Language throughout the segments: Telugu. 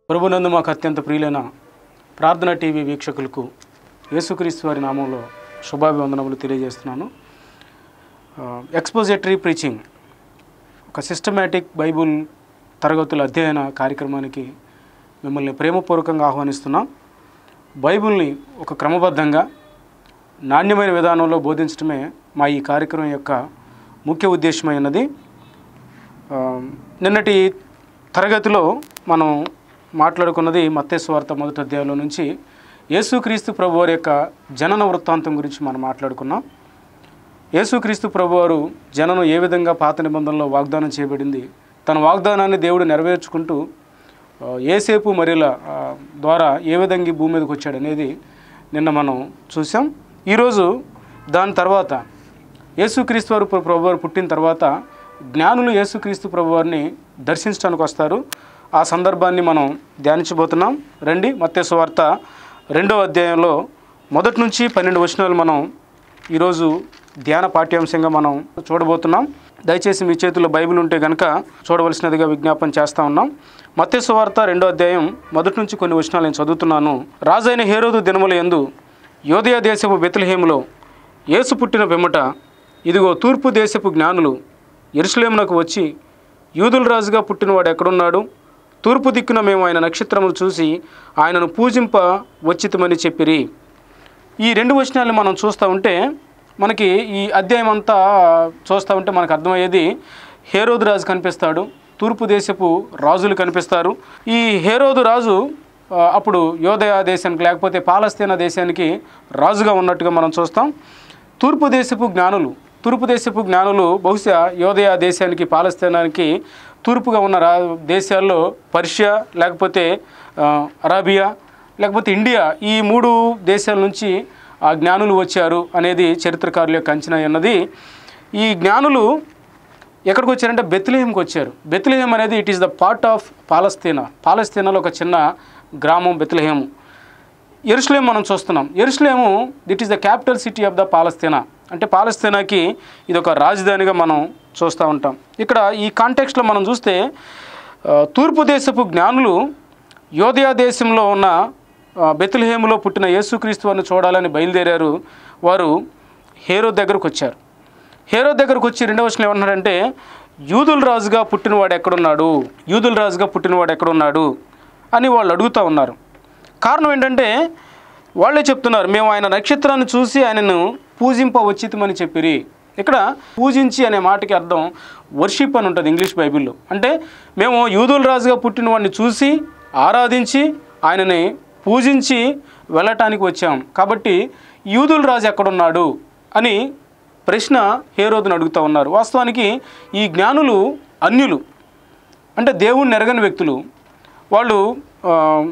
ప్రభునందు మాకు అత్యంత ప్రియులైన ప్రార్థన టీవీ వీక్షకులకు యేసుక్రీస్తు వారి నామంలో శుభాభివందనములు తెలియజేస్తున్నాను ఎక్స్పోజిటరీ ప్రీచింగ్ ఒక సిస్టమేటిక్ బైబుల్ తరగతుల అధ్యయన కార్యక్రమానికి మిమ్మల్ని ప్రేమపూర్వకంగా ఆహ్వానిస్తున్నాం బైబిల్ని ఒక క్రమబద్ధంగా నాణ్యమైన విధానంలో బోధించడమే మా ఈ కార్యక్రమం యొక్క ముఖ్య ఉద్దేశమైనది ఆ, నిన్నటి తరగతిలో మనం మాట్లాడుకున్నది మత్తేశ్వార్త మొదటి అధ్యాయంలో నుంచి యేసుక్రీస్తు ప్రభువారి యొక్క జనన వృత్తాంతం గురించి మనం మాట్లాడుకున్నాం యేసుక్రీస్తు ప్రభువారు జననం ఏ విధంగా పాత నిబంధనలో వాగ్దానం చేయబడింది తన వాగ్దానాన్ని దేవుడు నెరవేర్చుకుంటూ ఆ, ఏసేపు మరియల ఆ, ద్వారా ఏ విధంగా ఈ భూమి మీదకి వచ్చాడు అనేది నిన్న మనం చూసాం ఈరోజు దాని తర్వాత యేసుక్రీస్తు వారు ప్ర- ప్రభువారు పుట్టిన తర్వాత జ్ఞానులు యేసుక్రీస్తు ప్రభువారిని దర్శించడానికి వస్తారు ఆ సందర్భాన్ని మనం ధ్యానించబోతున్నాం రండి మత్తేసు వార్త రెండవ అధ్యాయంలో మొదటి నుంచి పన్నెండు వచనాలు మనం ఈరోజు ధ్యాన పాఠ్యాంశంగా మనం చూడబోతున్నాం దయచేసి మీ చేతుల్లో బైబిల్ ఉంటే కనుక చూడవలసినదిగా విజ్ఞాపన చేస్తా ఉన్నాం మత్తేసు వార్త రెండో అధ్యాయం మొదటి నుంచి కొన్ని వచనాలు నేను చదువుతున్నాను రాజైన హేరోదు దినముల యందు యోదయ దేశపు బెత్లహేములో యేసు పుట్టిన పిమ్మట ఇదిగో తూర్పు దేశపు జ్ఞానులు ఎరుసలేమునకు వచ్చి యూదుల రాజుగా పుట్టినవాడు ఎక్కడున్నాడు తూర్పు దిక్కున మేము ఆయన నక్షత్రములు చూసి ఆయనను పూజింప వచ్చితమని చెప్పిరి ఈ రెండు వచనాలు మనం చూస్తూ ఉంటే మనకి ఈ అధ్యాయం అంతా చూస్తూ ఉంటే మనకు అర్థమయ్యేది హేరోదు రాజు కనిపిస్తాడు తూర్పు దేశపు రాజులు కనిపిస్తారు ఈ హేరోదు రాజు ఆ, అప్పుడు యోదయ దేశానికి లేకపోతే పాలస్తీనా దేశానికి రాజుగా ఉన్నట్టుగా మనం చూస్తాం తూర్పు దేశపు జ్ఞానులు తూర్పు దేశపు జ్ఞానులు బహుశా యోదయ దేశానికి పాలస్తీనానికి తూర్పుగా ఉన్న రా దేశాల్లో పర్షియా లేకపోతే ఆ, అరాబియా లేకపోతే ఇండియా ఈ మూడు దేశాల నుంచి ఆ జ్ఞానులు వచ్చారు అనేది చరిత్రకారుల యొక్క అంచనా అన్నది ఈ జ్ఞానులు ఎక్కడికి వచ్చారంటే బెత్లహేమ్కి వచ్చారు బెత్లహేమ్ అనేది it is the part of Palestine పాలస్తీనాలో ఒక చిన్న గ్రామం బెత్లహేము ఎరుసలేం మనం చూస్తున్నాం Jerusalem that is the capital city of the Palestine అంటే పాలస్తీనాకి ఇది ఒక రాజధానిగా మనం చూస్తూ ఉంటాం ఇక్కడ ఈ కాంటెక్స్ట్లో మనం చూస్తే ఆ, తూర్పు దేశపు జ్ఞానులు యోధయా దేశంలో ఉన్న ఆ, బెత్లహేములో పుట్టిన యేసుక్రీస్తు వారిని చూడాలని బయలుదేరారు వారు హేరో దగ్గరకు వచ్చారు హేరో దగ్గరకు వచ్చి రెండవ వచనం ఏమన్నాడంటే యూదుల రాజుగా పుట్టినవాడు ఎక్కడున్నాడు యూదుల రాజుగా పుట్టినవాడు ఎక్కడున్నాడు అని వాళ్ళు అడుగుతూ ఉన్నారు కారణం ఏంటంటే వాళ్ళే చెప్తున్నారు మేము ఆయన నక్షత్రాన్ని చూసి ఆయనను పూజింప వచ్చితమని చెప్పిరి ఇక్కడ పూజించి అనే మాటకి అర్థం వర్షిప్ అని ఉంటుంది ఇంగ్లీష్ బైబిల్లో అంటే మేము యూదుల రాజుగా పుట్టిన వాడిని చూసి ఆరాధించి ఆయనని పూజించి వెళ్ళటానికి వచ్చాం కాబట్టి యూదుల రాజు ఎక్కడున్నాడు అని ప్రశ్న హేరోదుని అడుగుతూ ఉన్నారు వాస్తవానికి ఈ జ్ఞానులు అన్యులు అంటే దేవుణ్ణి ఎరగని వ్యక్తులు వాళ్ళు ఆ,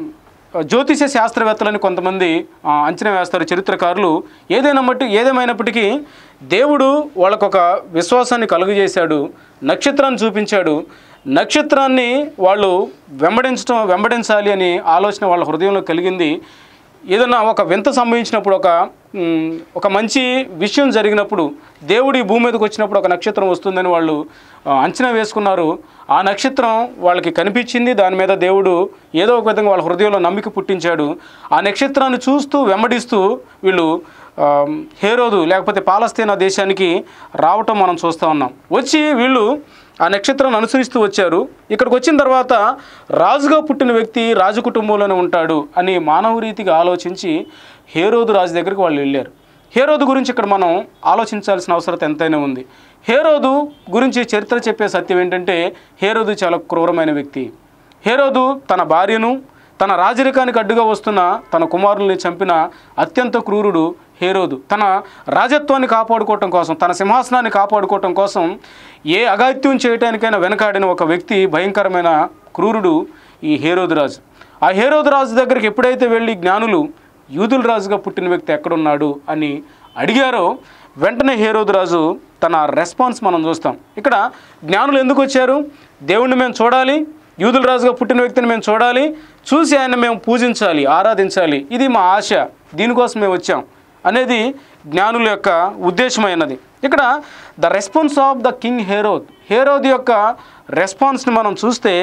జ్యోతిష శాస్త్రవేత్తలని కొంతమంది ఆ, అంచనా వేస్తారు చరిత్రకారులు ఏదైనా మట్టి ఏదేమైనప్పటికీ దేవుడు వాళ్ళకొక విశ్వాసాన్ని కలుగజేశాడు నక్షత్రాన్ని చూపించాడు నక్షత్రాన్ని వాళ్ళు వెంబడించడం వెంబడించాలి అని ఆలోచన వాళ్ళ హృదయంలో కలిగింది ఏదైనా ఒక వింత సంభవించినప్పుడు ఒక మ్, ఒక మంచి విషయం జరిగినప్పుడు దేవుడు ఈ భూమి మీదకి వచ్చినప్పుడు ఒక నక్షత్రం వస్తుందని వాళ్ళు ఆ, అంచనా వేసుకున్నారు ఆ నక్షత్రం వాళ్ళకి కనిపించింది దాని మీద దేవుడు ఏదో ఒక విధంగా వాళ్ళ హృదయంలో నమ్మిక పుట్టించాడు ఆ నక్షత్రాన్ని చూస్తూ వెంబడిస్తూ వీళ్ళు ఆ, హేరోదు లేకపోతే పాలస్తీనా దేశానికి రావటం మనం చూస్తూ ఉన్నాం వచ్చి వీళ్ళు ఆ నక్షత్రాన్ని అనుసరిస్తూ వచ్చారు ఇక్కడికి వచ్చిన తర్వాత రాజుగా పుట్టిన వ్యక్తి రాజు కుటుంబంలోనే ఉంటాడు అని మానవ రీతిగా ఆలోచించి హేరోదు రాజు దగ్గరికి వాళ్ళు వెళ్ళారు హేరోదు గురించి ఇక్కడ మనం ఆలోచించాల్సిన అవసరం ఎంతైనా ఉంది హేరోదు గురించి చరిత్ర చెప్పే సత్యం ఏంటంటే హేరోదు చాలా క్రూరమైన వ్యక్తి హేరోదు తన భార్యను తన రాజరికానికి అడ్డుగా వస్తున్న తన కుమారుల్ని చంపిన అత్యంత క్రూరుడు హేరోదు తన రాజత్వాన్ని కాపాడుకోవటం కోసం తన సింహాసనాన్ని కాపాడుకోవటం కోసం ఏ అగాత్యం చేయటానికైనా వెనకాడిన ఒక వ్యక్తి భయంకరమైన క్రూరుడు ఈ హేరోదు రాజు ఆ హేరోదు రాజు దగ్గరికి ఎప్పుడైతే వెళ్ళి జ్ఞానులు యూదుల రాజుగా పుట్టిన వ్యక్తి ఎక్కడున్నాడు అని అడిగారో వెంటనే హేరోదు రాజు తన రెస్పాన్స్ మనం చూస్తాం ఇక్కడ జ్ఞానులు ఎందుకు వచ్చారు దేవుణ్ణి మేము చూడాలి యూదుల రాజుగా పుట్టిన వ్యక్తిని మేము చూడాలి చూసి ఆయన మేము పూజించాలి ఆరాధించాలి ఇది మా ఆశ దీనికోసం మేము వచ్చాం అనేది జ్ఞానుల యొక్క ఉద్దేశమైనది ఇక్కడ the response of the king Herod Herod యొక్క రెస్పాన్స్ని మనం చూస్తే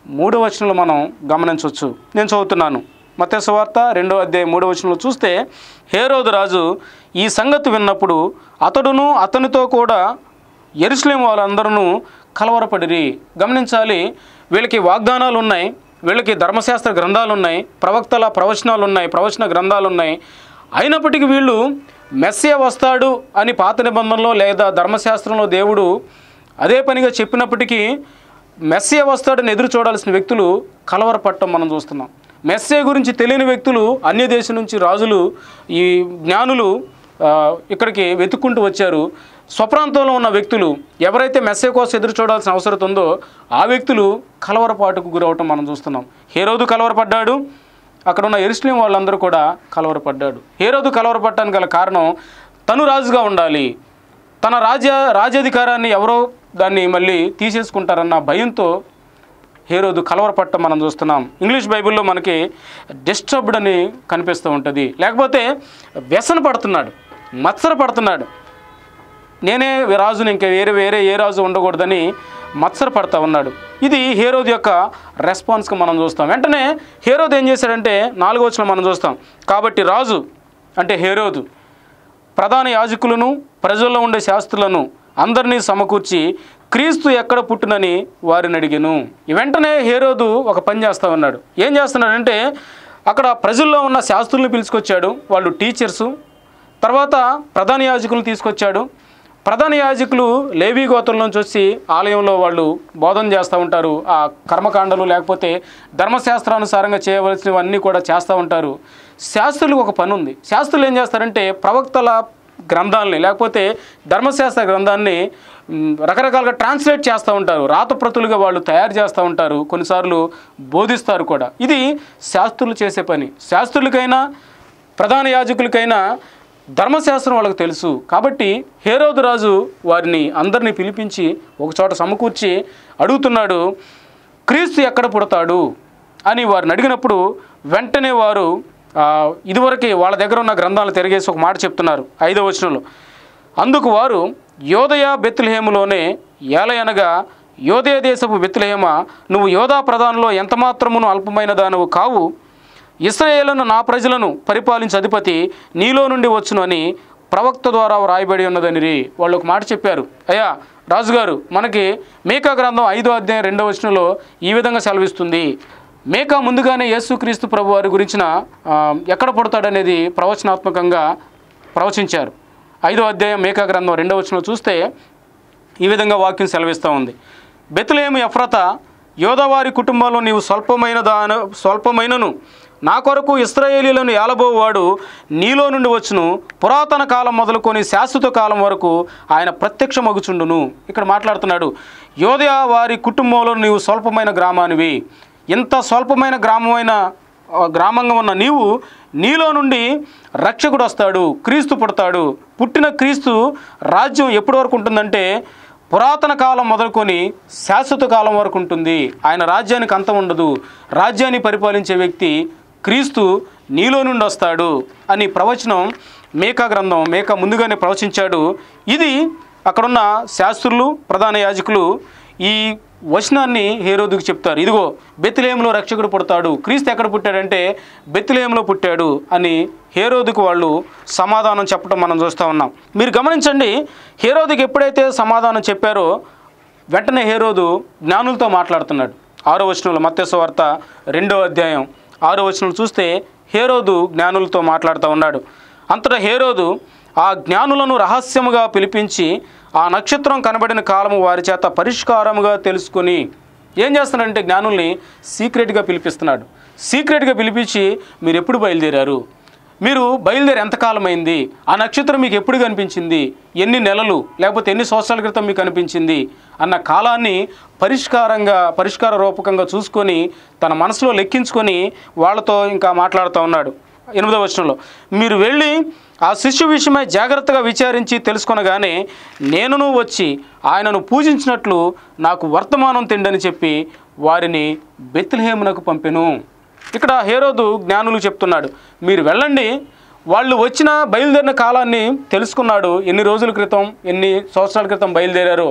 మూడో వచనంలో మనం గమనించవచ్చు నేను చదువుతున్నాను మత్స్య వార్త రెండో అధ్యాయం మూడో వచనంలో చూస్తే హేరోదు రాజు ఈ సంగతి విన్నప్పుడు అతడును అతనితో కూడా ఎరుసలేం వాళ్ళందరూ కలవరపడిరి గమనించాలి వీళ్ళకి వాగ్దానాలు ఉన్నాయి వీళ్ళకి ధర్మశాస్త్ర గ్రంథాలు ఉన్నాయి ప్రవక్తల ప్రవచనాలు ఉన్నాయి ప్రవచన గ్రంథాలు ఉన్నాయి అయినప్పటికీ వీళ్ళు మెస్సే వస్తాడు అని పాత నిబంధనలో లేదా ధర్మశాస్త్రంలో దేవుడు అదే పనిగా చెప్పినప్పటికీ మెస్సే వస్తాడని ఎదురు చూడాల్సిన వ్యక్తులు కలవరపడటం మనం చూస్తున్నాం మెస్సే గురించి తెలియని వ్యక్తులు అన్య దేశం నుంచి రాజులు ఈ జ్ఞానులు ఆ, ఇక్కడికి వెతుక్కుంటూ వచ్చారు స్వప్రాంతంలో ఉన్న వ్యక్తులు ఎవరైతే మెస్సే కోసం ఎదురు చూడాల్సిన అవసరం ఉందో ఆ వ్యక్తులు కలవరపాటుకు గురవటం మనం చూస్తున్నాం హేరోదు కలవరపడ్డాడు అక్కడ ఉన్న ఎరుస్లిం వాళ్ళందరూ కూడా కలవరపడ్డాడు హేరోదు కలవరపడటానికి గల కారణం తను రాజుగా ఉండాలి తన రాజ్య రాజ్యాధికారాన్ని ఎవరో దాన్ని మళ్ళీ తీసేసుకుంటారన్న భయంతో హేరోదు కలవరపట్టం మనం చూస్తున్నాం ఇంగ్లీష్ బైబిల్లో మనకి డిస్టర్బ్డ్ అని కనిపిస్తూ ఉంటుంది లేకపోతే వ్యసన పడుతున్నాడు మత్సర పడుతున్నాడు నేనే రాజుని ఇంకా వేరే వేరే ఏ రాజు ఉండకూడదని మత్సర పడతా ఉన్నాడు ఇది హేరోద్ యొక్క రెస్పాన్స్గా మనం చూస్తాం వెంటనే హేరోద్ ఏం చేశాడంటే నాలుగో వచ్చిన మనం చూస్తాం కాబట్టి రాజు అంటే హేరోదు ప్రధాన యాజకులను ప్రజల్లో ఉండే శాస్త్రులను అందరినీ సమకూర్చి క్రీస్తు ఎక్కడ పుట్టునని వారిని అడిగాను వెంటనే హేరోదు ఒక పని చేస్తా ఉన్నాడు ఏం చేస్తున్నాడంటే అక్కడ ప్రజల్లో ఉన్న శాస్త్రులను పిలుచుకొచ్చాడు వాళ్ళు టీచర్సు తర్వాత ప్రధాన యాజకులను తీసుకొచ్చాడు ప్రధాన యాజకులు లేవీ గోత్రం నుంచి వచ్చి ఆలయంలో వాళ్ళు బోధన చేస్తూ ఉంటారు ఆ కర్మకాండలు లేకపోతే ధర్మశాస్త్రానుసారంగా చేయవలసినవన్నీ కూడా చేస్తూ ఉంటారు శాస్త్రులకు ఒక పని ఉంది శాస్త్రులు ఏం చేస్తారంటే ప్రవక్తల గ్రంథాలని లేకపోతే ధర్మశాస్త్ర గ్రంథాన్ని మ్, రకరకాలుగా ట్రాన్స్లేట్ చేస్తూ ఉంటారు రాతప్రతులుగా వాళ్ళు తయారు చేస్తూ ఉంటారు కొన్నిసార్లు బోధిస్తారు కూడా ఇది శాస్త్రులు చేసే పని శాస్త్రులకైనా ప్రధాన యాజకులకైనా ధర్మశాస్త్రం వాళ్ళకి తెలుసు కాబట్టి హేరోదు రాజు వారిని అందరినీ పిలిపించి ఒక చోట సమకూర్చి అడుగుతున్నాడు క్రీస్తు ఎక్కడ పుడతాడు అని వారిని అడిగినప్పుడు వెంటనే వారు ఆ, ఇదివరకే వాళ్ళ దగ్గర ఉన్న గ్రంథాలు తిరిగేసి ఒక మాట చెప్తున్నారు ఐదవ వచనంలో అందుకు వారు యోదయ బెత్లహేములోనే ఏలయనగా యోదయ దేశపు బెత్లహేమ నువ్వు యోధా ప్రధానంలో ఎంతమాత్రమును అల్పమైన దానవు కావు ఇస్రాయేలును నా ప్రజలను పరిపాలించే అధిపతి నీలో నుండి వచ్చును అని ప్రవక్త ద్వారా వ్రాయబడి ఉన్నదని వాళ్ళు ఒక మాట చెప్పారు అయ్యా రాజుగారు మనకి మేకా గ్రంథం ఐదో అధ్యాయం రెండవ వచనంలో ఈ విధంగా సెలవిస్తుంది మేకా ముందుగానే యేసుక్రీస్తు ప్రభు వారి గురించిన ఆ, ఎక్కడ పుడతాడనేది ప్రవచనాత్మకంగా ప్రవచించారు ఐదో అధ్యాయం మేకా గ్రంథం రెండవ వచనంలో చూస్తే ఈ విధంగా వాక్యం సెలవిస్తూ ఉంది బెతులేము ఎఫ్రత యోధవారి కుటుంబంలో నీవు స్వల్పమైన దాన స్వల్పమైనను నా కొరకు ఇస్రాయేలీలను ఏలబోవాడు నీలో నుండి వచ్చును పురాతన కాలం మొదలుకొని శాశ్వత కాలం వరకు ఆయన ప్రత్యక్ష మగుచుండును ఇక్కడ మాట్లాడుతున్నాడు యోధయ వారి కుటుంబంలో నీవు స్వల్పమైన గ్రామానివి ఇంత స్వల్పమైన గ్రామమైన ఆ, గ్రామంగా ఉన్న నీవు నీలో నుండి రక్షకుడు వస్తాడు క్రీస్తు పుడతాడు పుట్టిన క్రీస్తు రాజ్యం ఎప్పటి వరకు ఉంటుందంటే పురాతన కాలం మొదలుకొని శాశ్వత కాలం వరకు ఉంటుంది ఆయన రాజ్యానికి అంతం ఉండదు రాజ్యాన్ని పరిపాలించే వ్యక్తి క్రీస్తు నీలో నుండి వస్తాడు అని ప్రవచనం మేకా గ్రంథం మేకా ముందుగానే ప్రవచించాడు ఇది అక్కడున్న శాస్త్రులు ప్రధాన యాజకులు ఈ వచనాన్ని హేరోదుకు చెప్తారు ఇదిగో బెత్తిలేములో రక్షకుడు పుడతాడు క్రీస్తు ఎక్కడ పుట్టాడంటే బెత్తిలేములో పుట్టాడు అని హేరోదుకు వాళ్ళు సమాధానం చెప్పడం మనం చూస్తూ ఉన్నాం మీరు గమనించండి హేరోదుకి ఎప్పుడైతే సమాధానం చెప్పారో వెంటనే హేరోదు జ్ఞానులతో మాట్లాడుతున్నాడు ఆరో వచనంలో మత్స్య వార్త రెండో అధ్యాయం ఆరో వచనం చూస్తే హేరోదు జ్ఞానులతో మాట్లాడుతూ ఉన్నాడు అంతటా హేరోదు ఆ జ్ఞానులను రహస్యముగా పిలిపించి ఆ నక్షత్రం కనబడిన కాలము వారి చేత పరిష్కారముగా తెలుసుకొని ఏం చేస్తున్నాడంటే జ్ఞానుల్ని సీక్రెట్గా పిలిపిస్తున్నాడు సీక్రెట్గా పిలిపించి మీరు ఎప్పుడు బయలుదేరారు మీరు బయలుదేరి ఎంతకాలం అయింది ఆ నక్షత్రం మీకు ఎప్పుడు కనిపించింది ఎన్ని నెలలు లేకపోతే ఎన్ని సంవత్సరాల క్రితం మీకు కనిపించింది అన్న కాలాన్ని పరిష్కారంగా పరిష్కార రూపకంగా చూసుకొని తన మనసులో లెక్కించుకొని వాళ్ళతో ఇంకా మాట్లాడుతూ ఉన్నాడు ఎనిమిదవ వచనంలో మీరు వెళ్ళి ఆ శిష్యు విషయమై జాగ్రత్తగా విచారించి తెలుసుకొనగానే నేనును వచ్చి ఆయనను పూజించినట్లు నాకు వర్తమానం తిండని చెప్పి వారిని బెత్లహేమునకు పంపెను ఇక్కడ హేరోదు జ్ఞానులు చెప్తున్నాడు మీరు వెళ్ళండి వాళ్ళు వచ్చిన బయలుదేరిన కాలాన్ని తెలుసుకున్నాడు ఎన్ని రోజుల క్రితం ఎన్ని సంవత్సరాల క్రితం బయలుదేరారో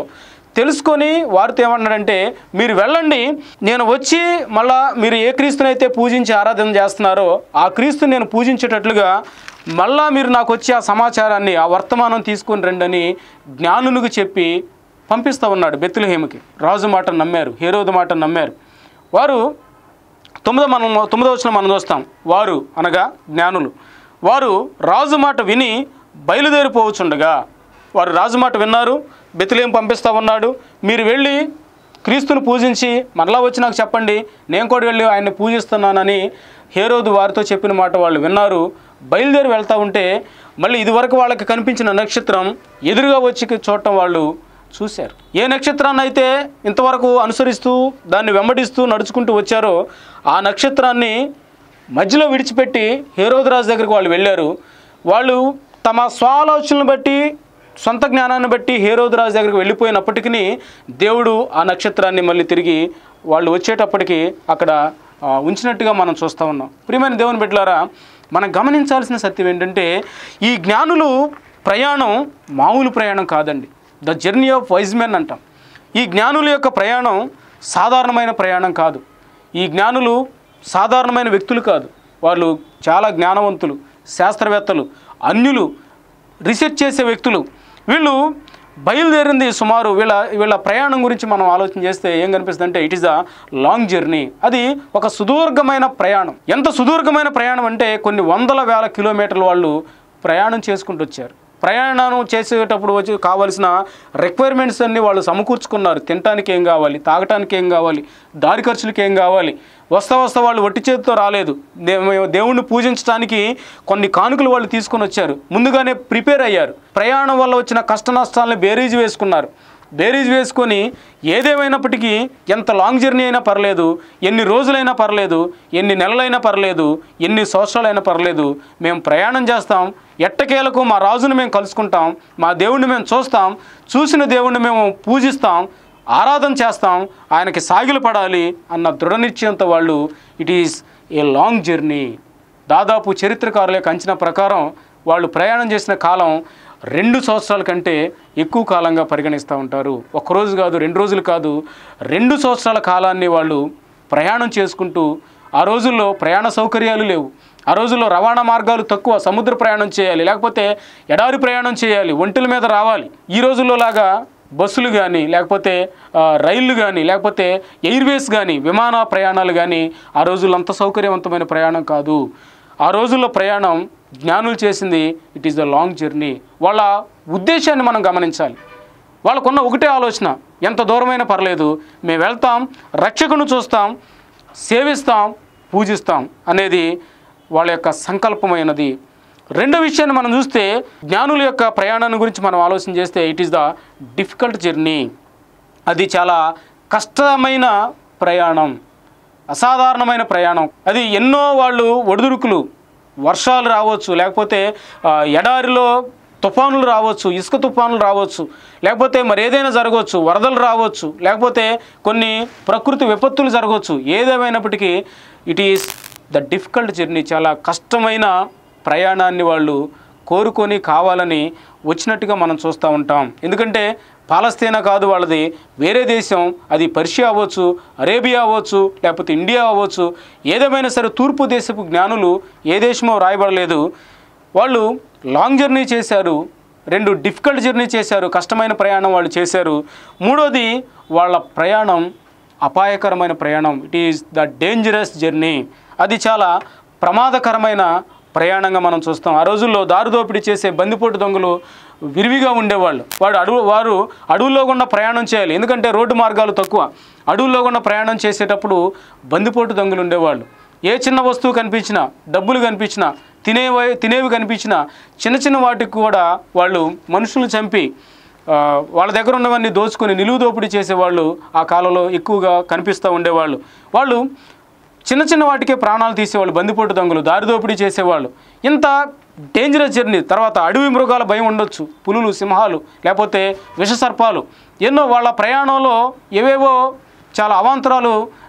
తెలుసుకొని వారితో ఏమన్నాడంటే మీరు వెళ్ళండి నేను వచ్చి మళ్ళా మీరు ఏ క్రీస్తునైతే పూజించి ఆరాధన చేస్తున్నారో ఆ క్రీస్తుని నేను పూజించేటట్లుగా మళ్ళా మీరు నాకు వచ్చి ఆ సమాచారాన్ని ఆ వర్తమానం తీసుకొని రండని జ్ఞానునికి చెప్పి పంపిస్తూ ఉన్నాడు బెత్తులహేమకి రాజు మాట నమ్మారు హేరోదు మాట నమ్మారు వారు తొమ్మిదో మనం తొమ్మిదో వచ్చిన మనం చూస్తాం వారు అనగా జ్ఞానులు వారు రాజు మాట విని బయలుదేరిపోవచ్చుండగా వారు రాజు మాట విన్నారు బెతులేం పంపిస్తా ఉన్నాడు మీరు వెళ్ళి క్రీస్తుని పూజించి మరలా వచ్చి నాకు చెప్పండి నేను కూడా వెళ్ళి ఆయన్ని పూజిస్తున్నానని హేరోదు వారితో చెప్పిన మాట వాళ్ళు విన్నారు బయలుదేరి వెళ్తూ ఉంటే మళ్ళీ ఇదివరకు వాళ్ళకి కనిపించిన నక్షత్రం ఎదురుగా వచ్చి చూడటం వాళ్ళు చూశారు ఏ నక్షత్రాన్ని అయితే ఇంతవరకు అనుసరిస్తూ దాన్ని వెంబడిస్తూ నడుచుకుంటూ వచ్చారో ఆ నక్షత్రాన్ని మధ్యలో విడిచిపెట్టి హేరోదు రాజు దగ్గరికి వాళ్ళు వెళ్ళారు వాళ్ళు తమ స్వాలోచనను బట్టి సొంత జ్ఞానాన్ని బట్టి హేరోదు రాజు దగ్గరికి వెళ్ళిపోయినప్పటికీ దేవుడు ఆ నక్షత్రాన్ని మళ్ళీ తిరిగి వాళ్ళు వచ్చేటప్పటికి అక్కడ ఆ, ఉంచినట్టుగా మనం చూస్తూ ఉన్నాం ప్రియమైన దేవుని బిడ్డలారా మనం గమనించాల్సిన సత్యం ఏంటంటే ఈ జ్ఞానులు ప్రయాణం మామూలు ప్రయాణం కాదండి the journey of wise men అంటాం ఈ జ్ఞానుల యొక్క ప్రయాణం సాధారణమైన ప్రయాణం కాదు ఈ జ్ఞానులు సాధారణమైన వ్యక్తులు కాదు వాళ్ళు చాలా జ్ఞానవంతులు శాస్త్రవేత్తలు అన్యులు రీసెర్చ్ చేసే వ్యక్తులు వీళ్ళు బయలుదేరింది సుమారు వీళ్ళ వీళ్ళ ప్రయాణం గురించి మనం ఆలోచన చేస్తే ఏం కనిపిస్తుంది అంటే it is a long journey అది ఒక సుదీర్ఘమైన ప్రయాణం ఎంత సుదీర్ఘమైన ప్రయాణం అంటే కొన్ని వందల వేల కిలోమీటర్లు వాళ్ళు ప్రయాణం చేసుకుంటూ వచ్చారు ప్రయాణం చేసేటప్పుడు వచ్చి కావాల్సిన రిక్వైర్మెంట్స్ అన్నీ వాళ్ళు సమకూర్చుకున్నారు తినటానికి ఏం కావాలి తాగటానికి ఏం కావాలి దారి ఖర్చులకి ఏం కావాలి వస్తా వస్తా వాళ్ళు ఒట్టి చేతితో రాలేదు దే- దేవుణ్ణి పూజించడానికి కొన్ని కానుకలు వాళ్ళు తీసుకొని వచ్చారు ముందుగానే ప్రిపేర్ అయ్యారు ప్రయాణం వల్ల వచ్చిన కష్ట నష్టాలను బేరీజ్ వేసుకున్నారు బేరీజ్ వేసుకొని ఏదేమైనప్పటికీ ఎంత లాంగ్ జర్నీ అయినా పర్లేదు ఎన్ని రోజులైనా పర్లేదు ఎన్ని నెలలైనా పర్లేదు ఎన్ని సంవత్సరాలైనా పర్లేదు మేము ప్రయాణం చేస్తాం ఎట్టకేలకు మా రాజును మేము కలుసుకుంటాం మా దేవుణ్ణి మేము చూస్తాం చూసిన దేవుణ్ణి మేము పూజిస్తాం ఆరాధన చేస్తాం ఆయనకి సాగిలు పడాలి అన్న దృఢ నిశ్చయంతో వాళ్ళు it is a long journey దాదాపు చరిత్రకారుల యొక్క అంచనా ప్రకారం వాళ్ళు ప్రయాణం చేసిన కాలం రెండు సంవత్సరాల కంటే ఎక్కువ కాలంగా పరిగణిస్తూ ఉంటారు ఒక రోజు కాదు రెండు రోజులు కాదు రెండు సంవత్సరాల కాలాన్ని వాళ్ళు ప్రయాణం చేసుకుంటూ ఆ రోజుల్లో ప్రయాణ సౌకర్యాలు లేవు ఆ రోజుల్లో రవాణా మార్గాలు తక్కువ సముద్ర ప్రయాణం చేయాలి లేకపోతే ఎడారి ప్రయాణం చేయాలి ఒంటెల మీద రావాలి ఈ రోజుల్లో లాగా బస్సులు కానీ లేకపోతే ఆ, రైళ్ళు కానీ లేకపోతే ఎయిర్వేస్ కానీ విమాన ప్రయాణాలు కానీ ఆ రోజుల్లో అంత సౌకర్యవంతమైన ప్రయాణం కాదు ఆ రోజుల్లో ప్రయాణం జ్ఞానులు చేసింది it is the long journey వాళ్ళ ఉద్దేశాన్ని మనం గమనించాలి వాళ్ళకున్న ఒకటే ఆలోచన ఎంత దూరమైనా పర్లేదు మేము వెళ్తాం రక్షకును చూస్తాం సేవిస్తాం పూజిస్తాం అనేది వాళ్ళ యొక్క సంకల్పమైనది రెండో విషయాన్ని మనం చూస్తే జ్ఞానుల యొక్క ప్రయాణాన్ని గురించి మనం ఆలోచన చేస్తే it is the difficult journey అది చాలా కష్టమైన ప్రయాణం అసాధారణమైన ప్రయాణం అది ఎన్నో వాళ్ళు ఒడిదుడుకులు వర్షాలు రావచ్చు లేకపోతే ఆ, ఎడారిలో తుఫానులు రావచ్చు ఇసుక తుఫానులు రావచ్చు లేకపోతే మరి ఏదైనా జరగవచ్చు వరదలు రావచ్చు లేకపోతే కొన్ని ప్రకృతి విపత్తులు జరగవచ్చు ఏదేమైనప్పటికీ it is the difficult journey చాలా కష్టమైన ప్రయాణాన్ని వాళ్ళు కోరుకొని కావాలని వచ్చినట్టుగా మనం చూస్తూ ఉంటాం ఎందుకంటే పాలస్తీనా కాదు వాళ్ళది వేరే దేశం అది పర్షియా అవ్వచ్చు అరేబియా అవ్వచ్చు లేకపోతే ఇండియా అవ్వచ్చు ఏదేమైనా సరే తూర్పు దేశపు జ్ఞానులు ఏ దేశమో రాయబడలేదు వాళ్ళు లాంగ్ జర్నీ చేశారు రెండు డిఫికల్ట్ జర్నీ చేశారు కష్టమైన ప్రయాణం వాళ్ళు చేశారు మూడోది వాళ్ళ ప్రయాణం అపాయకరమైన ప్రయాణం it is the dangerous journey అది చాలా ప్రమాదకరమైన ప్రయాణంగా మనం చూస్తాం ఆ రోజుల్లో దారిదోపిడీ చేసే బందిపోటు దొంగలు విరివిగా ఉండేవాళ్ళు వాడు అడవు వారు అడవుల్లో గుండా ప్రయాణం చేయాలి ఎందుకంటే రోడ్డు మార్గాలు తక్కువ అడవుల్లో గుండా ప్రయాణం చేసేటప్పుడు బందిపోటు దొంగలు ఉండేవాళ్ళు ఏ చిన్న వస్తువు కనిపించినా డబ్బులు కనిపించినా తినేవి తినేవి కనిపించినా చిన్న చిన్న వాటికి కూడా వాళ్ళు మనుషులను చంపి ఆ, వాళ్ళ దగ్గర ఉన్నవన్నీ దోచుకొని నిలువు దోపిడీ చేసేవాళ్ళు ఆ కాలంలో ఎక్కువగా కనిపిస్తూ ఉండేవాళ్ళు వాళ్ళు చిన్న చిన్న వాటికే ప్రాణాలు తీసేవాళ్ళు బందిపోటు దొంగలు దారి దోపిడీ చేసేవాళ్ళు ఇంత డేంజరస్ జర్నీ తర్వాత అడవి మృగాల భయం ఉండొచ్చు పులులు సింహాలు లేకపోతే విషసర్పాలు ఎన్నో వాళ్ళ ప్రయాణంలో ఏవేవో చాలా అవాంతరాలు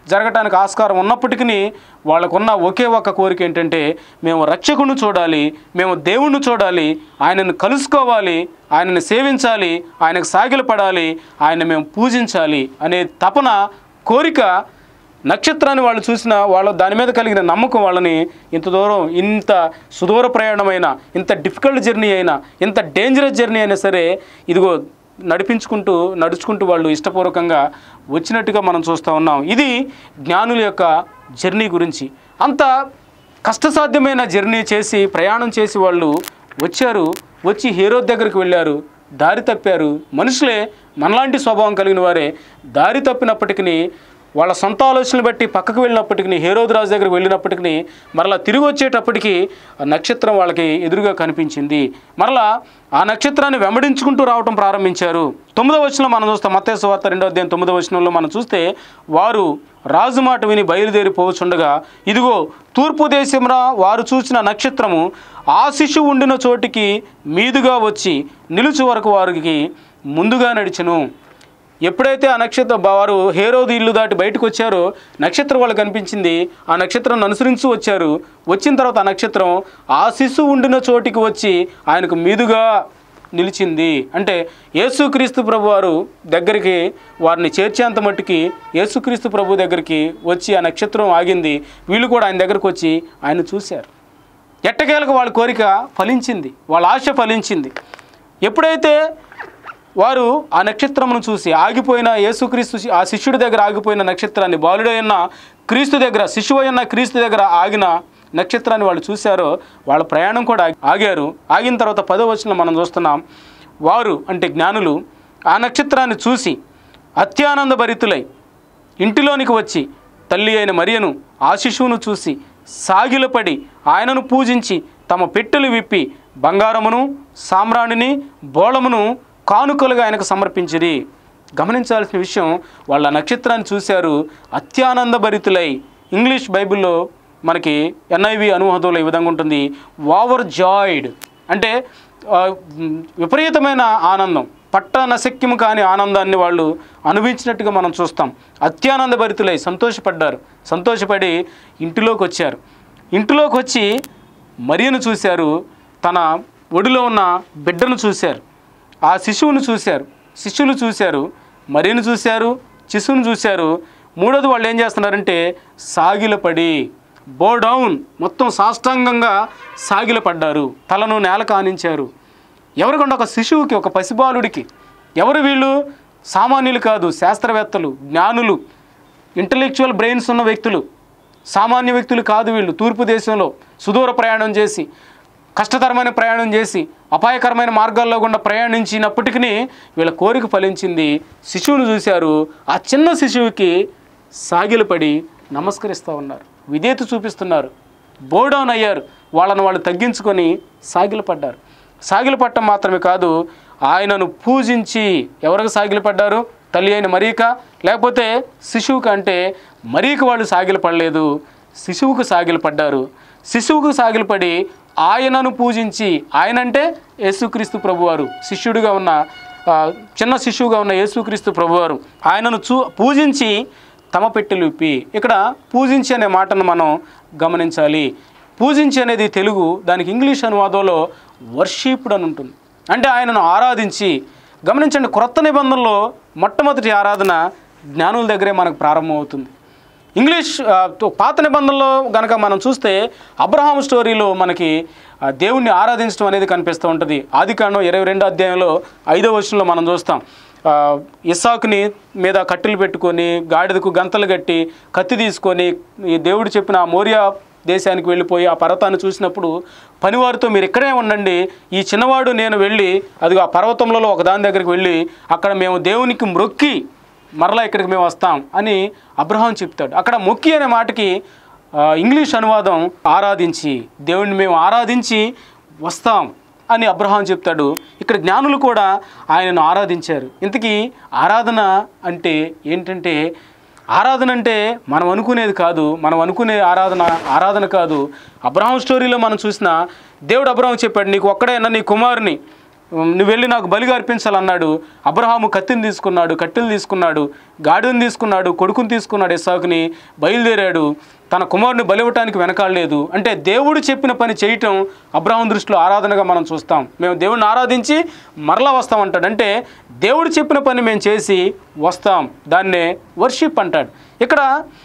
జరగటానికి ఆస్కారం ఉన్నప్పటికీ వాళ్ళకున్న ఒకే ఒక్క కోరిక ఏంటంటే మేము రక్షకుని చూడాలి మేము దేవుణ్ణి చూడాలి ఆయనను కలుసుకోవాలి ఆయనను సేవించాలి ఆయనకు సాగిలపడాలి ఆయన మేము పూజించాలి అనే తపన కోరిక నక్షత్రాన్ని వాళ్ళు చూసిన వాళ్ళ దాని మీద కలిగిన నమ్మకం వాళ్ళని ఇంత దూరం ఇంత సుదూర ప్రయాణమైన ఇంత డిఫికల్ట్ జర్నీ అయినా ఇంత డేంజరస్ జర్నీ అయినా సరే ఇదిగో నడిపించుకుంటూ నడుచుకుంటూ వాళ్ళు ఇష్టపూర్వకంగా వచ్చినట్టుగా మనం చూస్తూ ఉన్నాం ఇది జ్ఞానుల యొక్క జర్నీ గురించి అంత కష్టసాధ్యమైన జర్నీ చేసి ప్రయాణం చేసి వాళ్ళు వచ్చారు వచ్చి హీరో దగ్గరికి వెళ్ళారు దారి తప్పారు మనుషులే మనలాంటి స్వభావం కలిగిన వారే దారి తప్పినప్పటికీ వాళ్ళ సొంత ఆలోచనలు బట్టి పక్కకు వెళ్ళినప్పటికీ హేరోద్ రాజు దగ్గరికి వెళ్ళినప్పటికీ మరలా తిరిగి వచ్చేటప్పటికి ఆ నక్షత్రం వాళ్ళకి ఎదురుగా కనిపించింది మరలా ఆ నక్షత్రాన్ని వెంబడించుకుంటూ రావటం ప్రారంభించారు తొమ్మిదవ వచనంలో మనం చూస్తాం మత్తేసు వార్త రెండో అధ్యాయం తొమ్మిదవ వచనంలో మనం చూస్తే వారు రాజు మాట విని బయలుదేరి పోవచుండగా ఇదిగో తూర్పు దేశంరా వారు చూసిన నక్షత్రము ఆ శిశువు ఉండిన చోటికి మీదుగా వచ్చి నిలుచు వరకు వారికి ముందుగా నడిచెను ఎప్పుడైతే ఆ నక్షత్ర వారు హేరోది ఇల్లు దాటి బయటకు వచ్చారో నక్షత్రం వాళ్ళకి కనిపించింది ఆ నక్షత్రం అనుసరించు వచ్చారు వచ్చిన తర్వాత ఆ నక్షత్రం ఆ శిశువు ఉండిన చోటికి వచ్చి ఆయనకు మీదుగా నిలిచింది అంటే యేసుక్రీస్తు ప్రభు వారు దగ్గరికి వారిని చేర్చేంత మట్టుకి యేసుక్రీస్తు ప్రభు దగ్గరికి వచ్చి ఆ నక్షత్రం ఆగింది వీళ్ళు కూడా ఆయన దగ్గరకు వచ్చి ఆయన చూశారు ఎట్టకేలకు వాళ్ళ కోరిక ఫలించింది వాళ్ళ ఆశ ఫలించింది ఎప్పుడైతే వారు ఆ నక్షత్రమును చూసి ఆగిపోయిన యేసుక్రీస్తు శి- ఆ శిష్యుడి దగ్గర ఆగిపోయిన నక్షత్రాన్ని బాలుడైన క్రీస్తు దగ్గర శిశువు అయిన క్రీస్తు దగ్గర ఆగిన నక్షత్రాన్ని వాళ్ళు చూశారో వాళ్ళ ప్రయాణం కూడా ఆగి- ఆగారు ఆగిన తర్వాత పదో వచనం మనం చూస్తున్నాం వారు అంటే జ్ఞానులు ఆ నక్షత్రాన్ని చూసి అత్యానంద భరితులై ఇంటిలోనికి వచ్చి తల్లి అయిన మరియను ఆ శిశువును చూసి సాగిలపడి ఆయనను పూజించి తమ పెట్టెలు విప్పి బంగారమును సామ్రాణిని బోళమును కానుకలుగా ఆయనకు సమర్పించిరి గమనించాల్సిన విషయం వాళ్ళ నక్షత్రాన్ని చూశారు అత్యానంద భరితులై ఇంగ్లీష్ బైబిల్లో మనకి ఎన్ఐవి అనువాదంలో ఈ విధంగా ఉంటుంది ఓవర్ జాయిడ్ అంటే ఆ, మ్, విపరీతమైన ఆనందం పట్టనశక్యము కాని ఆనందాన్ని వాళ్ళు అనుభవించినట్టుగా మనం చూస్తాం అత్యానంద భరితులై సంతోషపడ్డారు సంతోషపడి ఇంటిలోకి వచ్చారు ఇంటిలోకి వచ్చి మరియను చూశారు తన ఒడిలో ఉన్న బిడ్డను చూశారు ఆ శిశువును చూశారు శిష్యులు చూశారు మరియను చూశారు శిశువును చూశారు మూడోది వాళ్ళు ఏం చేస్తున్నారంటే సాగిలపడి బో డౌన్ మొత్తం సాష్టాంగంగా సాగిలపడ్డారు తలను నేల కానించారు ఎవరికొండ ఒక శిశువుకి ఒక పసిబాలుడికి ఎవరు వీళ్ళు సామాన్యులు కాదు శాస్త్రవేత్తలు జ్ఞానులు ఇంటలెక్చువల్ బ్రెయిన్స్ ఉన్న వ్యక్తులు సామాన్య వ్యక్తులు కాదు వీళ్ళు తూర్పు దేశంలో సుదూర ప్రయాణం చేసి కష్టతరమైన ప్రయాణం చేసి అపాయకరమైన మార్గాల్లో గుండా ప్రయాణించినప్పటికీ వీళ్ళ కోరిక ఫలించింది శిశువును చూశారు ఆ చిన్న శిశువుకి సాగిలపడి నమస్కరిస్తూ ఉన్నారు విధేయత చూపిస్తున్నారు బోడౌన్ అయ్యారు వాళ్ళను వాళ్ళు తగ్గించుకొని సాగిలపడ్డారు సాగిలపడటం మాత్రమే కాదు ఆయనను పూజించి ఎవరికి సాగిలపడ్డారు తల్లి అయిన మరీక లేకపోతే శిశువుకు అంటే మరీక వాళ్ళు సాగిలపడలేదు శిశువుకు సాగిలపడ్డారు శిశువుకు సాగిలపడి ఆయనను పూజించి ఆయన అంటే యేసుక్రీస్తు ప్రభువారు శిష్యుడిగా ఉన్న ఆ, చిన్న శిశువుగా ఉన్న యేసుక్రీస్తు ప్రభువారు ఆయనను చూ పూజించి తమ పెట్టెలు విప్పి ఇక్కడ పూజించి అనే మాటను మనం గమనించాలి పూజించి అనేది తెలుగు దానికి ఇంగ్లీష్ అనువాదంలో వర్షిప్డ్ అని ఉంటుంది అంటే ఆయనను ఆరాధించి గమనించండి క్రొత్త నిబంధనలో మొట్టమొదటి ఆరాధన జ్ఞానుల దగ్గరే మనకు ప్రారంభమవుతుంది ఇంగ్లీష్ ఆ, తో- పాత నిబంధనలో గనక మనం చూస్తే అబ్రహాం స్టోరీలో మనకి ఆ, దేవుణ్ణి ఆరాధించడం అనేది కనిపిస్తూ ఉంటుంది ఆది కాండం ఇరవై రెండో అధ్యాయంలో ఐదో వచనంలో మనం చూస్తాం ఆ, ఇస్సాకుని మీద కట్టెలు పెట్టుకొని గాడిదకు గంతలు కట్టి కత్తి తీసుకొని ఈ దేవుడు చెప్పిన ఆ మోరియా దేశానికి వెళ్ళిపోయి ఆ పర్వతాన్ని చూసినప్పుడు పనివారితో మీరు ఇక్కడే ఉండండి ఈ చిన్నవాడు నేను వెళ్ళి అది ఆ పర్వతంలో ఒక దాని దగ్గరికి వెళ్ళి అక్కడ మేము దేవునికి మ్రొక్కి మరలా ఇక్కడికి మేము వస్తాం అని అబ్రహాం చెప్తాడు అక్కడ మొక్కి అనే మాటకి ఆ, ఇంగ్లీష్ అనువాదం ఆరాధించి దేవుణ్ణి మేము ఆరాధించి వస్తాం అని అబ్రహాం చెప్తాడు ఇక్కడ జ్ఞానులు కూడా ఆయనను ఆరాధించారు ఇంతకీ ఆరాధన అంటే ఏంటంటే ఆరాధన అంటే మనం అనుకునేది కాదు మనం అనుకునే ఆరాధన ఆరాధన కాదు అబ్రహాం స్టోరీలో మనం చూసిన దేవుడు అబ్రహాం చెప్పాడు నీకు ఒక్కడైనా నీ కుమారుని నువ్వు వెళ్ళి నాకు బలిగా అర్పించాలన్నాడు అబ్రహాము కత్తిని తీసుకున్నాడు కట్టెలు తీసుకున్నాడు గాడిదని తీసుకున్నాడు కొడుకుని తీసుకున్నాడు ఇస్సాకుని బయలుదేరాడు తన కుమారుని బలివ్వటానికి వెనకాడలేదు అంటే దేవుడు చెప్పిన పని చేయటం అబ్రహాం దృష్టిలో ఆరాధనగా మనం చూస్తాం మేము దేవుడిని ఆరాధించి మరలా వస్తాం అంటాడు అంటే దేవుడు చెప్పిన పని మేము చేసి వస్తాం దాన్నే వర్షిప్ అంటాడు ఇక్కడ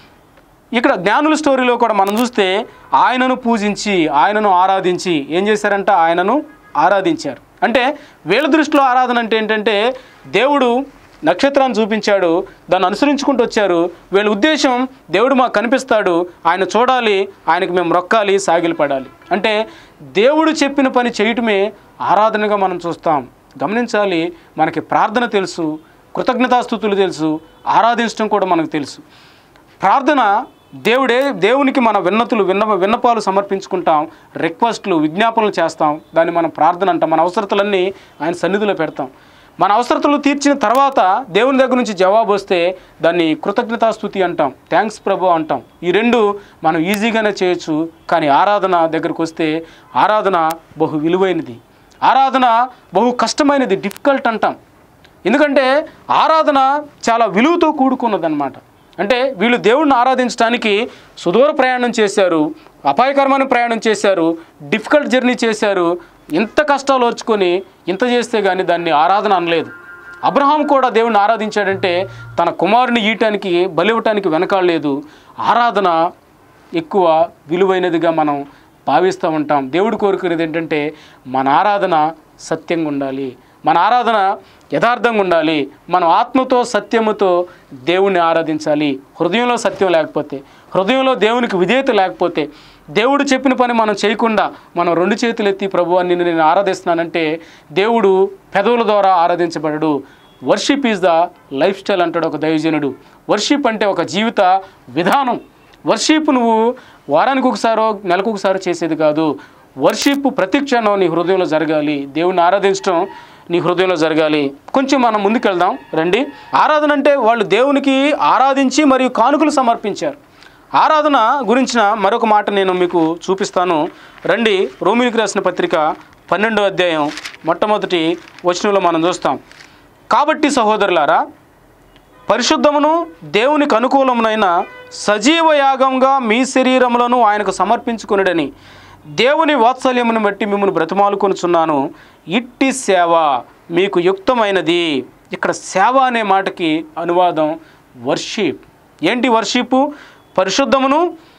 ఇక్కడ జ్ఞానుల స్టోరీలో కూడా మనం చూస్తే ఆయనను పూజించి ఆయనను ఆరాధించి ఏం చేశారంట ఆయనను ఆరాధించారు అంటే వీళ్ళ దృష్టిలో ఆరాధన అంటే ఏంటంటే దేవుడు నక్షత్రాన్ని చూపించాడు దాన్ని అనుసరించుకుంటూ వచ్చారు వీళ్ళ ఉద్దేశం దేవుడు మాకు కనిపిస్తాడు ఆయన చూడాలి ఆయనకు మేము రొక్కాలి సాగిలి పడాలి అంటే దేవుడు చెప్పిన పని చేయటమే ఆరాధనగా మనం చూస్తాం గమనించాలి మనకి ప్రార్థన తెలుసు కృతజ్ఞతాస్థుతులు తెలుసు ఆరాధించడం కూడా మనకు తెలుసు ప్రార్థన దేవుడే దేవునికి మన విన్నతులు విన్న విన్నపాలు సమర్పించుకుంటాం రిక్వెస్ట్లు విజ్ఞాపనలు చేస్తాం దాన్ని మనం ప్రార్థన అంటాం మన అవసరతలన్నీ ఆయన సన్నిధిలో పెడతాం మన అవసరతలు తీర్చిన తర్వాత దేవుని దగ్గర నుంచి జవాబు వస్తే దాన్ని కృతజ్ఞతాస్థుతి అంటాం థ్యాంక్స్ ప్రభు అంటాం ఈ రెండు మనం ఈజీగానే చేయొచ్చు కానీ ఆరాధన దగ్గరకు వస్తే ఆరాధన బహు విలువైనది ఆరాధన బహు కష్టమైనది డిఫికల్ట్ అంటాం ఎందుకంటే ఆరాధన చాలా విలువతో కూడుకున్నదన్నమాట అంటే వీళ్ళు దేవుడిని ఆరాధించడానికి సుదూర ప్రయాణం చేశారు అపాయకరమైన ప్రయాణం చేశారు డిఫికల్ట్ జర్నీ చేశారు ఇంత కష్టాలు ఓర్చుకొని ఇంత చేస్తే కానీ దాన్ని ఆరాధన అనలేదు అబ్రహాం కూడా దేవుడిని ఆరాధించాడంటే తన కుమారుని ఈయటానికి బలివ్వటానికి వెనకాడలేదు ఆరాధన ఎక్కువ విలువైనదిగా మనం భావిస్తూ ఉంటాం దేవుడు కోరుకునేది ఏంటంటే మన ఆరాధన సత్యంగా ఉండాలి మన ఆరాధన యథార్థంగా ఉండాలి మనం ఆత్మతో సత్యముతో దేవుణ్ణి ఆరాధించాలి హృదయంలో సత్యం లేకపోతే హృదయంలో దేవునికి విధేయత లేకపోతే దేవుడు చెప్పిన పని మనం చేయకుండా మనం రెండు చేతులు ఎత్తి ప్రభు అని నిన్ను నేను ఆరాధిస్తున్నానంటే దేవుడు పెదవుల ద్వారా ఆరాధించబడడు worship is the lifestyle అంటాడు ఒక దైవజనుడు వర్షిప్ అంటే ఒక జీవిత విధానం వర్షిప్ నువ్వు వారానికి ఒకసారో నెలకు ఒకసారో చేసేది కాదు వర్షిప్ ప్రతి క్షణం నీ హృదయంలో జరగాలి దేవుణ్ణి ఆరాధించడం నీ హృదయంలో జరగాలి కొంచెం మనం ముందుకెళ్దాం రండి ఆరాధన అంటే వాళ్ళు దేవునికి ఆరాధించి మరియు కానుకలు సమర్పించారు ఆరాధన గురించిన మరొక మాట నేను మీకు చూపిస్తాను రండి రోమిలికి రాసిన పత్రిక పన్నెండో అధ్యాయం మొట్టమొదటి వచనంలో మనం చూస్తాం కాబట్టి సహోదరులారా పరిశుద్ధమును దేవునికి అనుకూలమునైన సజీవ యాగంగా మీ శరీరములను ఆయనకు సమర్పించుకునుడని దేవుని వాత్సల్యమును బట్టి మిమ్మల్ని బ్రతిమాలుకొనుచున్నాను ఇట్టి సేవ మీకు యుక్తమైనది ఇక్కడ సేవ అనే మాటకి అనువాదం వర్షిప్ ఏంటి వర్షిప్ పరిశుద్ధమును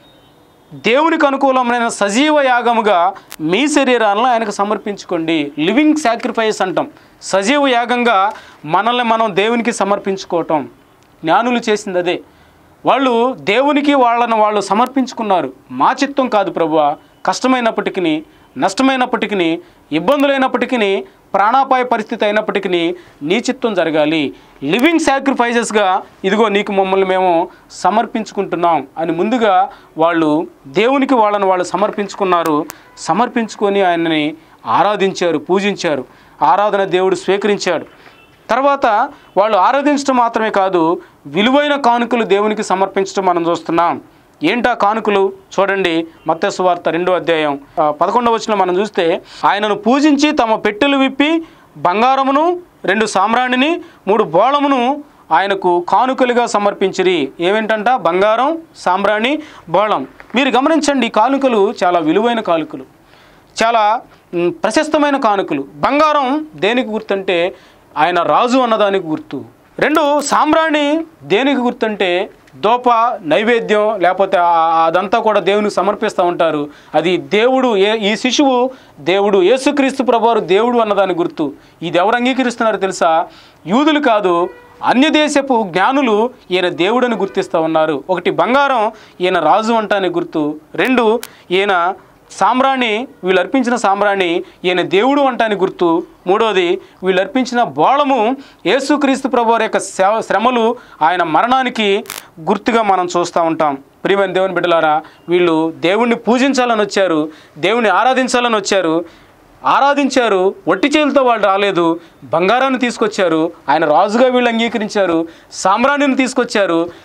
దేవునికి అనుకూలమైన సజీవ యాగముగా మీ శరీరాలను ఆయనకు సమర్పించుకోండి లివింగ్ సాక్రిఫైస్ అంటాం సజీవ యాగంగా మనల్ని మనం దేవునికి సమర్పించుకోవటం జ్ఞానులు చేసింది అదే వాళ్ళు దేవునికి వాళ్ళను వాళ్ళు సమర్పించుకున్నారు మా చిత్తం కాదు ప్రభువా కష్టమైనప్పటికీ నష్టమైనప్పటికీ ఇబ్బందులైనప్పటికీ ప్రాణాపాయ పరిస్థితి అయినప్పటికీ నీ చిత్తం జరగాలి లివింగ్ సాక్రిఫైజెస్గా ఇదిగో నీకు మమ్మల్ని మేము సమర్పించుకుంటున్నాం అని ముందుగా వాళ్ళు దేవునికి వాళ్ళని వాళ్ళు సమర్పించుకున్నారు సమర్పించుకొని ఆయనని ఆరాధించారు పూజించారు ఆరాధన దేవుడు స్వీకరించాడు తర్వాత వాళ్ళు ఆరాధించడం మాత్రమే కాదు విలువైన కానుకలు దేవునికి సమర్పించడం మనం చూస్తున్నాం ఏంటా కానుకలు చూడండి మత్తసు వార్త రెండో అధ్యాయం ఆ, పదకొండవ వచ్చిన మనం చూస్తే ఆయనను పూజించి తమ పెట్టెలు విప్పి బంగారమును రెండు సామ్రాణిని మూడు బోళమును ఆయనకు కానుకలుగా సమర్పించిరి ఏమేంటంట బంగారం సాంబ్రాణి బోళం మీరు గమనించండి ఈ కానుకలు చాలా విలువైన కానుకలు చాలా మ్, ప్రశస్తమైన కానుకలు బంగారం దేనికి గుర్తంటే ఆయన రాజు అన్నదానికి గుర్తు రెండు సాంబ్రాణి దేనికి గుర్తంటే దోప నైవేద్యం లేకపోతే ఆ- అదంతా కూడా దేవునికి సమర్పిస్తూ ఉంటారు అది దేవుడు ఏ ఈ శిశువు దేవుడు యేసుక్రీస్తు ప్రభువారు దేవుడు అన్నదాని గుర్తు ఇది ఎవరు అంగీకరిస్తున్నారో తెలుసా యూదులు కాదు అన్యదేశపు జ్ఞానులు ఈయన దేవుడని గుర్తిస్తూ ఉన్నారు ఒకటి బంగారం ఈయన రాజు అంటానికి గుర్తు రెండు ఈయన సామ్రాణి వీళ్ళు అర్పించిన సామ్రాణి ఈయన దేవుడు అంటానికి గుర్తు మూడోది వీళ్ళు అర్పించిన బోళము యేసుక్రీస్తు ప్రభు వారి యొక్క శ్ర- శ్రమలు ఆయన మరణానికి గుర్తుగా మనం చూస్తూ ఉంటాం ప్రియమైన దేవుని బిడ్డలారా వీళ్ళు దేవుణ్ణి పూజించాలని వచ్చారు దేవుణ్ణి ఆరాధించాలని వచ్చారు ఆరాధించారు ఒట్టి చేతులతో వాళ్ళు రాలేదు బంగారాన్ని తీసుకొచ్చారు ఆయన రాజుగా వీళ్ళు అంగీకరించారు సామ్రాణిని తీసుకొచ్చారు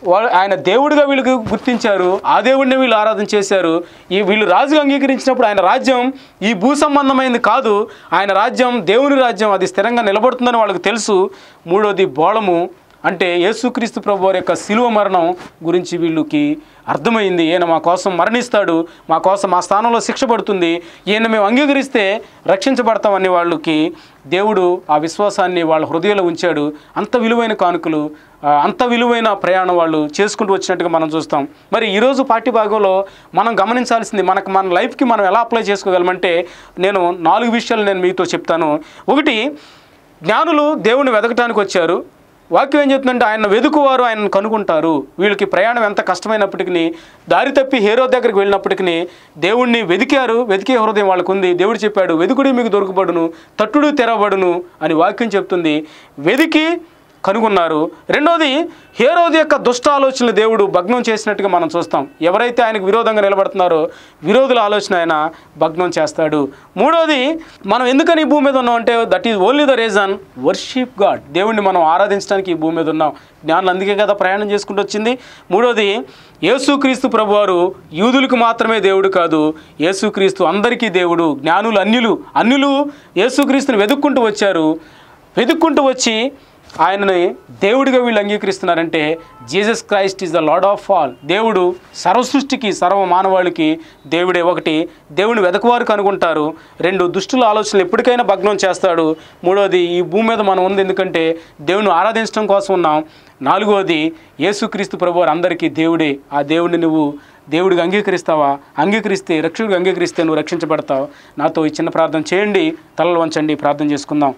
వాళ్ళు ఆయన దేవుడిగా వీళ్ళకి గుర్తించారు ఆ దేవుడిని వీళ్ళు ఆరాధన చేశారు ఈ వీళ్ళు రాజుగా అంగీకరించినప్పుడు ఆయన రాజ్యం ఈ భూ సంబంధమైనది కాదు ఆయన రాజ్యం దేవుని రాజ్యం అది స్థిరంగా నిలబడుతుందని వాళ్ళకి తెలుసు మూడోది బోళము అంటే యేసుక్రీస్తు ప్రభు వారి యొక్క శిలువ మరణం గురించి వీళ్ళకి అర్థమైంది ఈయన మా కోసం మరణిస్తాడు మా కోసం మా స్థానంలో శిక్ష పడుతుంది ఈయన మేము అంగీకరిస్తే రక్షించబడతామని వాళ్ళకి దేవుడు ఆ విశ్వాసాన్ని వాళ్ళ హృదయంలో ఉంచాడు అంత విలువైన కానుకలు ఆ, అంత విలువైన ప్రయాణం వాళ్ళు చేసుకుంటూ వచ్చినట్టుగా మనం చూస్తాం మరి ఈరోజు పాఠ్య భాగంలో మనం గమనించాల్సింది మనకు మన లైఫ్కి మనం ఎలా అప్లై చేసుకోగలమంటే నేను నాలుగు విషయాలు నేను మీతో చెప్తాను ఒకటి జ్ఞానులు దేవుని వెతకటానికి వచ్చారు వాక్యం ఏం చెప్తుందంటే ఆయన వెతుకువారు ఆయనను కనుగొంటారు వీళ్ళకి ప్రయాణం ఎంత కష్టమైనప్పటికీ దారి తప్పి హేరో దగ్గరికి వెళ్ళినప్పటికీ దేవుణ్ణి వెతికారు వెతికే హృదయం వాళ్ళకు ఉంది దేవుడు చెప్పాడు వెతుకుడి మీకు దొరకబడును తట్టుడు తెరవబడును అని వాక్యం చెప్తుంది వెతికి కనుగొన్నారు రెండోది హేరోది యొక్క దుష్ట ఆలోచనలు దేవుడు భగ్నం చేసినట్టుగా మనం చూస్తాం ఎవరైతే ఆయనకు విరోధంగా నిలబడుతున్నారో విరోధుల ఆలోచన ఆయన భగ్నం చేస్తాడు మూడోది మనం ఎందుకని ఈ భూమి మీద ఉన్నాం అంటే that is only the reason worship God దేవుణ్ణి మనం ఆరాధించడానికి ఈ భూమి మీద ఉన్నాం జ్ఞానులు అందుకే కదా ప్రయాణం చేసుకుంటూ వచ్చింది మూడోది యేసుక్రీస్తు ప్రభువారు యూదులకు మాత్రమే దేవుడు కాదు యేసుక్రీస్తు అందరికీ దేవుడు జ్ఞానులు అన్యులు అన్యులు యేసుక్రీస్తుని వెతుక్కుంటూ వచ్చారు వెతుక్కుంటూ వచ్చి ఆయనని దేవుడిగా వీళ్ళు అంగీకరిస్తున్నారంటే Jesus Christ is the Lord of all దేవుడు సర్వ సృష్టికి సర్వ మానవాళికి దేవుడే ఒకటి దేవుని వెతకువారు కనుగొంటారు రెండు దుష్టుల ఆలోచనలు ఎప్పటికైనా భగ్నం చేస్తాడు మూడోది ఈ భూమి మీద మనం ఉంది ఎందుకంటే దేవుని ఆరాధించడం కోసం ఉన్నాం నాలుగోది యేసుక్రీస్తు ప్రభు అందరికీ దేవుడే ఆ దేవుడిని నువ్వు దేవుడిగా అంగీకరిస్తావా అంగీకరిస్తే రక్షకుడిగా అంగీకరిస్తే నువ్వు రక్షించబడతావు నాతో ఈ చిన్న ప్రార్థన చేయండి తలలు వంచండి ప్రార్థన చేసుకుందాం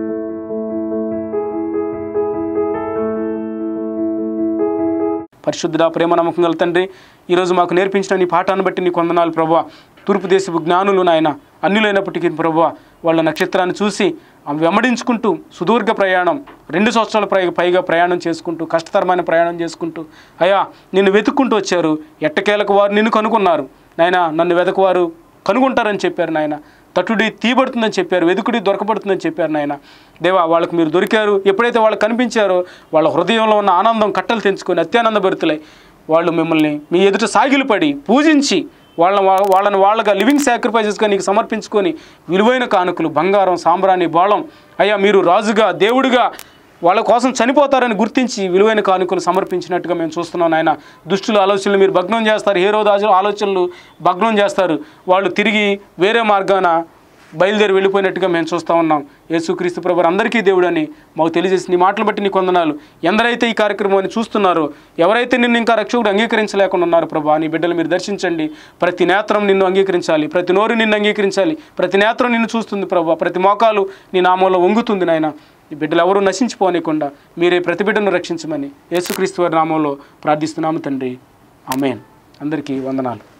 పరిశుద్ధుడా ప్రేమ నమ్మకం గల తండ్రి ఈరోజు మాకు నేర్పించిన నీ పాఠాన్ని బట్టి నీ కొందనాలు ప్రభా తూర్పు దేశపు జ్ఞానులు నాయన అన్యులైనప్పటికీ ప్రభా వాళ్ళ నక్షత్రాన్ని చూసి అవి వెంబడించుకుంటూ సుదీర్ఘ ప్రయాణం రెండు సంవత్సరాల పై పైగా ప్రయాణం చేసుకుంటూ కష్టతరమైన ప్రయాణం చేసుకుంటూ అయ్యా నిన్ను వెతుక్కుంటూ వచ్చారు ఎట్టకేలకు వారు నిన్ను కనుగొన్నారు నాయన నన్ను వెతకువారు కనుగొంటారని చెప్పారు నాయన తట్టుడి తీయబడుతుందని చెప్పారు వెతుకుడి దొరకబడుతుందని చెప్పారు నాయన దేవా వాళ్ళకి మీరు దొరికారు ఎప్పుడైతే వాళ్ళకి కనిపించారో వాళ్ళ హృదయంలో ఉన్న ఆనందం కట్టలు తెంచుకొని అత్యానంద భరితులై వాళ్ళు మిమ్మల్ని మీ ఎదుట సాగిలపడి పూజించి వాళ్ళ వాళ్ళని వాళ్ళగా లివింగ్ సాక్రిఫైజెస్గా నీకు సమర్పించుకొని విలువైన కానుకలు బంగారం సాంబ్రాణి బాళం అయ్యా మీరు రాజుగా దేవుడిగా వాళ్ళ కోసం చనిపోతారని గుర్తించి విలువైన కానుకలు సమర్పించినట్టుగా మేము చూస్తున్నాం నాయన దుష్టుల ఆలోచనలు మీరు భగ్నం చేస్తారు హీరో రాజు ఆలోచనలు భగ్నం చేస్తారు వాళ్ళు తిరిగి వేరే మార్గాన బయలుదేరి వెళ్ళిపోయినట్టుగా మేము చూస్తూ ఉన్నాం యేసుక్రీస్తు ప్రభు అందరికీ దేవుడని మాకు తెలియజేసి నీ మాటలు బట్టి నీ కొందనాలు ఎందరైతే ఈ కార్యక్రమాన్ని చూస్తున్నారో ఎవరైతే నిన్ను ఇంకా రక్షకుడు అంగీకరించలేకుండా ఉన్నారు ప్రభా నీ బిడ్డలు మీరు దర్శించండి ప్రతి నేత్రం నిన్ను అంగీకరించాలి ప్రతి నోరు నిన్ను అంగీకరించాలి ప్రతి నేత్రం నిన్ను చూస్తుంది ప్రభా ప్రతి మోకాలు నీ నామంలో వంగుతుంది నాయన ఈ బిడ్డలు ఎవరూ నశించిపోనీయకుండా మీరే ప్రతి బిడ్డను రక్షించమని యేసుక్రీస్తు వారి నామంలో ప్రార్థిస్తున్నాము తండ్రి ఆమెన్ అందరికీ వందనాలు